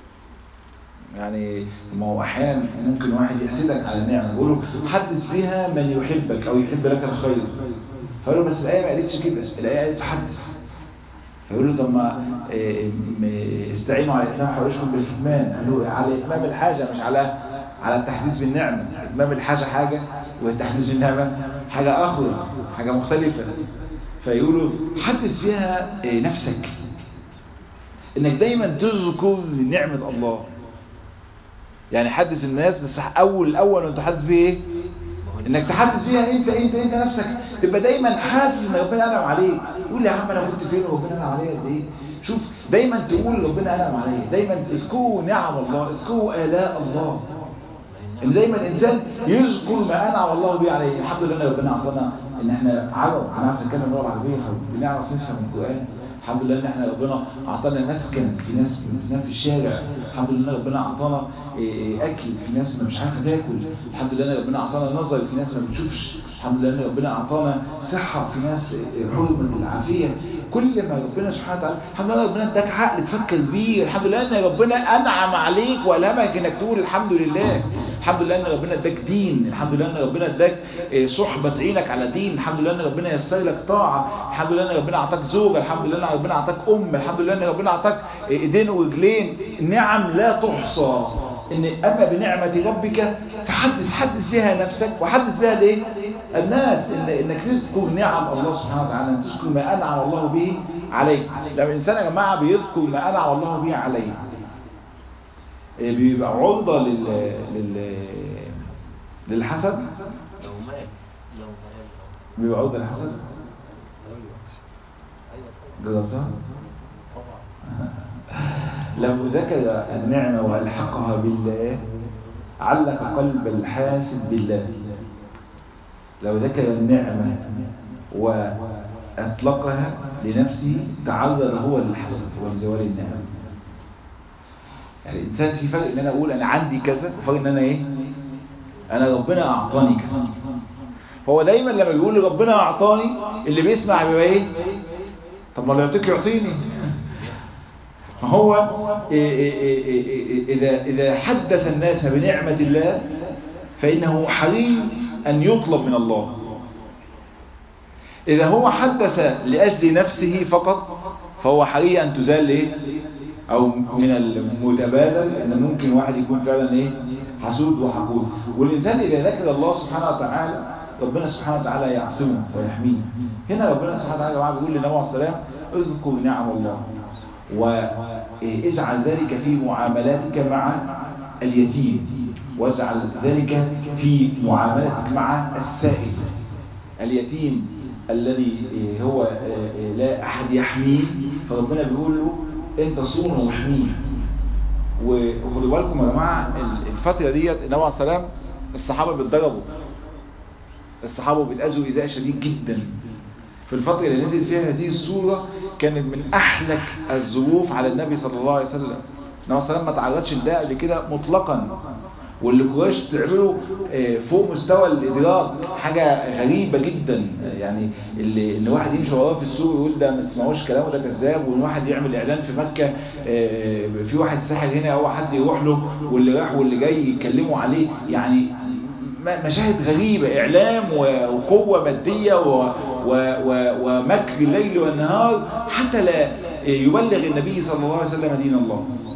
يعني ما هو احيانا ممكن واحد يحسدك على النعمه يقول له حدث بها من يحبك او يحب لك الخير فيقول له بس الايه ما قالتش كده الايه قالت حدث فيقول له طب ما استعينوا على اتمام حوائجكم بالكتمان قال له على اتمام الحاجه مش على على التحديث بالنعمه اتمام الحاجه حاجه والتحديث بالنعمه حاجه اخرى حاجه مختلفه فيقولوا حدث فيها نفسك انك دايما تذكر نعمة الله يعني حدث الناس بس اول الاول وانت حدث بيه ايه انك تحدث فيها انت انت انت نفسك تبقى دايما حاسس ان ربنا انعم عليك قول يا عم انا كنت فين وربنا انعم عليا قد ايه شوف دايما تقول ربنا انعم عليا دايما اذكروا نعم الله اذكروا الاء الله ان دايما الانسان يذكر ما انعم الله به عليه الحمد لله ان ربنا اعطانا ان احنا عرب هنعرف نتكلم اللغه العربيه فبنعرف نفهم القران الحمد لله ان احنا ربنا اعطانا مسكن في ناس بتنام في الشارع الحمد لله ربنا اعطانا اكل في ناس مش عارفه تاكل الحمد لله ان ربنا اعطانا نظر في ناس ما بتشوفش الحمد لله ان ربنا اعطانا صحه في ناس حرمه العافيه كل ما ربنا سبحانه وتعالى الحمد لله ربنا اداك عقل تفكر بيه الحمد لله ان ربنا انعم عليك والهمك انك تقول الحمد لله الحمد لله ان ربنا اداك دين الحمد لله ان ربنا اداك صحبه تعينك على دين الحمد لله ان ربنا يسر لك طاعه الحمد لله ان ربنا اعطاك زوجه الحمد لله ان ربنا اعطاك ام الحمد لله ان ربنا اعطاك ايدين ورجلين نعم لا تحصى ان اما بنعمه ربك فحدث حدث بها نفسك وحدث بها الايه الناس إن انك تذكر نعم الله سبحانه وتعالى ان تذكر ما انعم الله به عليك لما الانسان يا جماعه بيذكر ما انعم الله به عليه بيبقى عرضه لل لل للحسد لو مات لو مات بيبقى عرضه للحسد جربتها لو ذكر النعمة وألحقها بالله علق قلب الحاسد بالله لو ذكر النعمة وأطلقها لنفسه تعرض هو للحسد ولزوال النعمة يعني الإنسان في فرق إن أنا أقول أنا عندي كذا وفرق إن أنا إيه أنا ربنا أعطاني كذا هو دايما لما بيقول ربنا أعطاني اللي بيسمع بيبقى إيه طب ما لو يعطيك يعطيني هو إذا إذا حدث الناس بنعمة الله فإنه حري أن يطلب من الله إذا هو حدث لأجل نفسه فقط فهو حري أن تزال إيه أو من المتبادل أن ممكن واحد يكون فعلا إيه حسود وحقود والإنسان إذا ذكر الله سبحانه وتعالى ربنا سبحانه وتعالى يعصمه ويحميه هنا ربنا سبحانه وتعالى جماعة بيقول للنبي عليه السلام اذكر نعم الله واجعل ذلك في معاملاتك مع اليتيم واجعل ذلك في معاملتك مع السائل اليتيم الذي هو لا أحد يحميه فربنا بيقول له انت صونه واحميه وخدوا بالكم يا جماعة الفترة ديت النبي عليه السلام الصحابة بيتضربوا الصحابة بيتأذوا إيذاء شديد جدا في الفترة اللي نزل فيها هذه السورة كانت من أحلك الظروف على النبي صلى الله عليه وسلم النبي صلى الله عليه وسلم ما تعرضش لده قبل كده مطلقا واللي قريش تعمله فوق مستوى الإدراك حاجة غريبة جدا يعني اللي ان واحد يمشي وراه في السوق يقول ده ما تسمعوش كلامه ده كذاب وان واحد يعمل اعلان في مكة في واحد ساحر هنا او حد يروح له واللي راح واللي جاي يكلموا عليه يعني مشاهد غريبة إعلام وقوة مادية و و و ومكر الليل والنهار حتى لا يبلغ النبي صلى الله عليه وسلم دين الله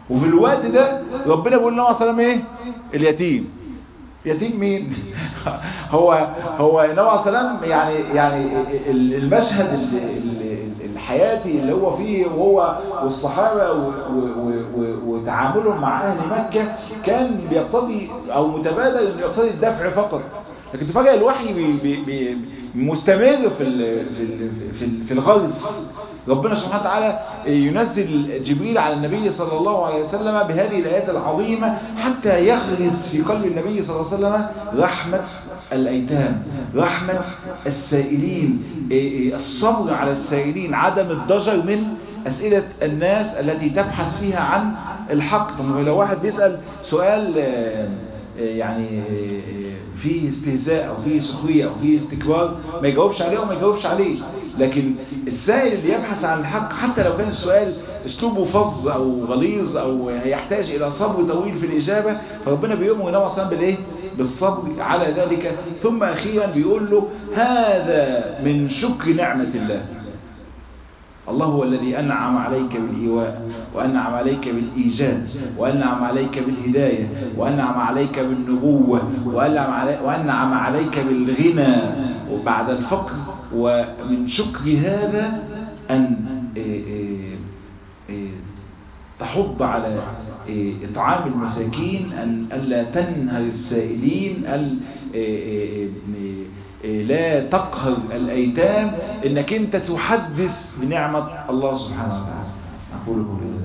وفي الوقت ده ربنا بيقول لنا مثلا ايه اليتيم يتيم مين هو هو النبي عليه السلام يعني يعني المشهد ال- ال- الحياتي اللي هو فيه وهو والصحابه و- و- و- وتعاملهم مع اهل مكه كان بيقتضي او متبادل انه يقتضي الدفع فقط لكن تفاجئ الوحي بي بي بي مستمر في ال في ال في, ال في الغرز ربنا سبحانه وتعالى ينزل جبريل على النبي صلى الله عليه وسلم بهذه الآيات العظيمة حتى يغرس في قلب النبي صلى الله عليه وسلم رحمة الأيتام رحمة السائلين الصبر على السائلين عدم الضجر من أسئلة الناس التي تبحث فيها عن الحق طب لو واحد بيسأل سؤال آه، يعني فيه استهزاء او فيه سخريه او فيه استكبار ما يجاوبش عليه او ما يجاوبش عليه لكن السائل اللي يبحث عن الحق حتى لو كان السؤال اسلوبه فظ او غليظ او يحتاج الى صبر طويل في الاجابه فربنا بيؤمر النبي صلى بالايه بالصبر على ذلك ثم اخيرا بيقول له هذا من شكر نعمه الله الله هو الذي أنعم عليك بالإيواء وأنعم عليك بالإيجاد وأنعم عليك بالهداية وأنعم عليك بالنبوة وأنعم علي- وأنعم عليك بالغنى وبعد الفقر ومن شكر هذا أن إيه إيه إيه تحض على إيه، إطعام المساكين أن ألا تنهر السائلين أن إيه، إيه، إيه، إيه، لا تقهر الأيتام إنك أنت تحدث بنعمة الله سبحانه وتعالى أقول قولي هذا